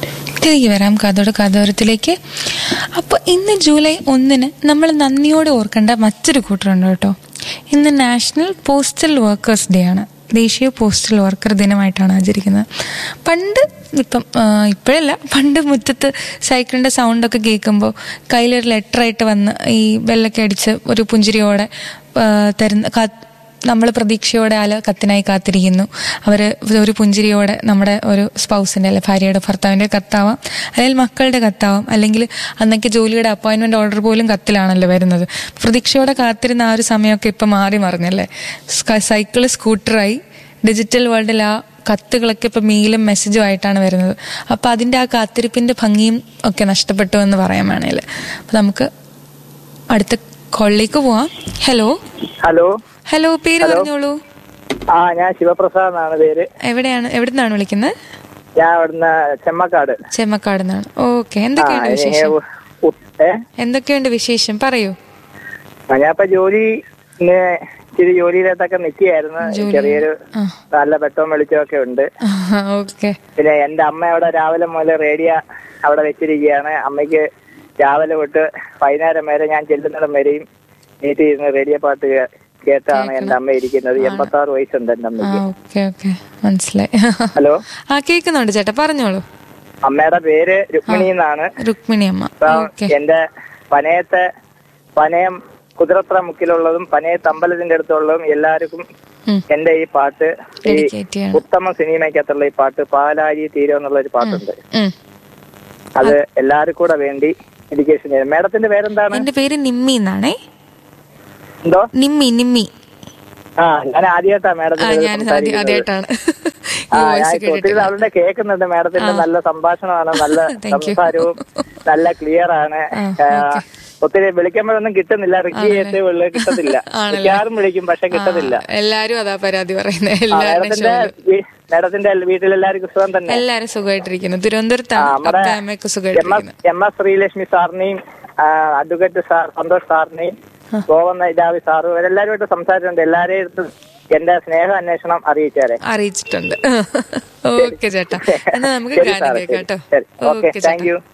തിരികെ വരാം കാതോട് കാതോരത്തിലേക്ക് അപ്പോൾ ഇന്ന് ജൂലൈ ഒന്നിന് നമ്മൾ നന്ദിയോടെ ഓർക്കേണ്ട മറ്റൊരു കൂട്ടരുണ്ട് കേട്ടോ ഇന്ന് നാഷണൽ പോസ്റ്റൽ വർക്കേഴ്സ് ഡേ ആണ് ദേശീയ പോസ്റ്റൽ വർക്കർ ദിനമായിട്ടാണ് ആചരിക്കുന്നത് പണ്ട് ഇപ്പം ആ, ഇപ്പോഴല്ല പണ്ട് മുറ്റത്ത് സൈക്കിളിൻ്റെ സൗണ്ടൊക്കെ കേൾക്കുമ്പോൾ കയ്യിലൊരു ലെറ്ററായിട്ട് വന്ന് ഈ ബെല്ലൊക്കെ അടിച്ച് ഒരു പുഞ്ചിരിയോടെ ആ, തരുന്ന കാ- നമ്മൾ പ്രതീക്ഷയോടെ ആള് കത്തിനായി കാത്തിരിക്കുന്നു അവർ ഒരു പുഞ്ചിരിയോടെ നമ്മുടെ ഒരു സ്പൗസിൻ്റെ അല്ലെ ഭാര്യയുടെ ഭർത്താവിൻ്റെ കത്താവാം അല്ലെങ്കിൽ മക്കളുടെ കത്താവാം അല്ലെങ്കിൽ അന്നൊക്കെ ജോലിയുടെ അപ്പോയിൻമെൻറ്റ് ഓർഡർ പോലും കത്തിലാണല്ലോ വരുന്നത് പ്രതീക്ഷയോടെ കാത്തിരുന്ന ആ ഒരു സമയമൊക്കെ ഇപ്പം മാറി മറിഞ്ഞല്ലേ സ്ക- സൈക്കിള് സ്കൂട്ടറായി ഡിജിറ്റൽ വേൾഡിൽ ആ കത്തുകളൊക്കെ ഇപ്പം മെയിലും മെസ്സേജും ആയിട്ടാണ് വരുന്നത് അപ്പം അതിൻ്റെ ആ കാത്തിരിപ്പിൻ്റെ ഭംഗിയും ഒക്കെ നഷ്ടപ്പെട്ടു എന്ന് പറയാൻ വേണേൽ അപ്പം നമുക്ക് അടുത്ത കോളിലേക്ക് പോവാം ഹലോ ഹലോ ഹലോ പേര് പറഞ്ഞോളൂ ആ ഞാൻ ശിവപ്രസാദ് എന്നാണ് പേര് എവിടെയാണ് എവിടെ നിന്നാണ് വിളിക്കുന്നത് ഞാൻ ഇവിടുന്ന് ചെമ്മക്കാട് ചെമ്മക്കാട് നിന്നാണ് ഓക്കെ ആ, എന്തൊക്കെയുണ്ട് ഇനി വിശേഷം ഉ- ഉ- ഏ എന്തൊക്കെയുണ്ട് വിശേഷം പറയൂ ആ, ഞാൻ ഇപ്പൊ ജോലി ഇന്ന് ഇച്ചിരി ജോലിയിലത്തൊക്കെ നിൽക്കുകയായിരുന്നു ജോലി. ചെറിയൊരു ആ. നല്ല വെട്ടവും വെളിച്ചമൊക്കെ ഉണ്ട് ഓക്കെ പിന്നെ എന്റെ അമ്മ അവിടെ രാവിലെ മുതൽ റേഡിയോ അവിടെ വെച്ചിരിക്കുകയാണ് അമ്മയ്ക്ക് രാവിലെ തൊട്ട് വൈകുന്നേരം വരെ ഞാൻ ചെല്ലുന്നിടം വരെയും നീട്ടി ഇരുന്ന് റേഡിയോ പാട്ട് കേ- കേട്ടാണ് എന്റെ അമ്മ ഇരിക്കുന്നത് എൺപത്തി ആറ് വയസ്സുണ്ട് എന്റെ ആ അമ്മയ്ക്ക് ഓക്കെ ഓക്കെ മനസ്സിലായി ഹലോ ആ കേൾക്കുന്നുണ്ട് ചേട്ടാ പറഞ്ഞോളൂ അമ്മയുടെ പേര് രുക്മിണി എന്നാണ് രുക്മിണി അമ്മ ഇപ്പൊ ഓക്കെ എന്റെ പനയത്തെ പനയം കുതിരത്ര മുക്കിലുള്ളതും പനയത്ത് അമ്പലത്തിന്റെ അടുത്തുള്ളതും എല്ലാവർക്കും എന്റെ ഈ പാട്ട് ഈ ഡെഡിക്കേറ്റ് ചെയ്യണം ഉത്തമ സിനിമയ്ക്കകത്തുള്ള ഈ പാട്ട് പാലാരി തീരം എന്നുള്ള ഒരു പാട്ടുണ്ട് ഉം. അത് എല്ലാവർക്കും കൂടെ വേണ്ടി എഡ്യൂക്കേഷൻ ചെയ്യും മേഡത്തിന്റെ പേരെന്താണ് എന്റെ പേര് നിമ്മി എന്നാണേ എന്തോ നിമ്മി നിമ്മി ആ ഞാൻ ആദ്യമായിട്ടാ ആ മേഡത്തിന്റെ ഞാൻ ആദ്യമായിട്ടാണ് ആ ഈ ഞാൻ വോയിസ് ഒത്തിരി കേട്ടിട്ട് ആളുടെ കേൾക്കുന്നുണ്ട് മേഡത്തിന്റെ നല്ല സംഭാഷണമാണ് നല്ല Thank you. സംസാരവും നല്ല ക്ലിയർ ആണ് ആ, ആ, ഒത്തിരി വിളിക്കുമ്പോഴൊന്നും കിട്ടുന്നില്ല റിക്കി ഏറ്റേ ഉള്ളു കിട്ടത്തില്ല ആണല്ലേ? മിക്കവാറും വിളിക്കും പക്ഷെ കിട്ടത്തില്ല എല്ലാരും അതാ പരാതി പറയുന്നത് ആ, എല്ലാവരുടെ മേഡത്തിന്റെ വീ- മേഡത്തിന്റെ വീട്ടിലെല്ലാവർക്കും സുഖം തന്നെ എല്ലാരും സുഖമായിട്ടിരിക്കുന്നു ആ, തിരുവനന്തപുരത്താണ് നമ്മുടെ അപ്പ അമ്മയൊക്കെ എം എസ് സുഖമായിട്ടിരിക്കുന്നു എം എസ് ശ്രീലക്ഷ്മി സാറിനെയും ആ, അഡ്വക്കേറ്റ് സാർ സന്തോഷ് സാറിനെയും ഗോവന്ന ഇതാവി സാറും ഇവരെല്ലാവരുമായിട്ട് സംസാരിച്ചിട്ടുണ്ട് എല്ലാവരെയും അടുത്ത് എന്റെ സ്നേഹ അന്വേഷണം അറിയിച്ചേരെ അറിയിച്ചിട്ടുണ്ട് ഓക്കെ ചേട്ടാ എന്നാ നമുക്ക് ശരി ഗാനം സാറേ, കേൾക്കാം കേട്ടോ ശരി. ഓക്കെ ഓക്കെ താങ്ക് ചേട്ടാ യു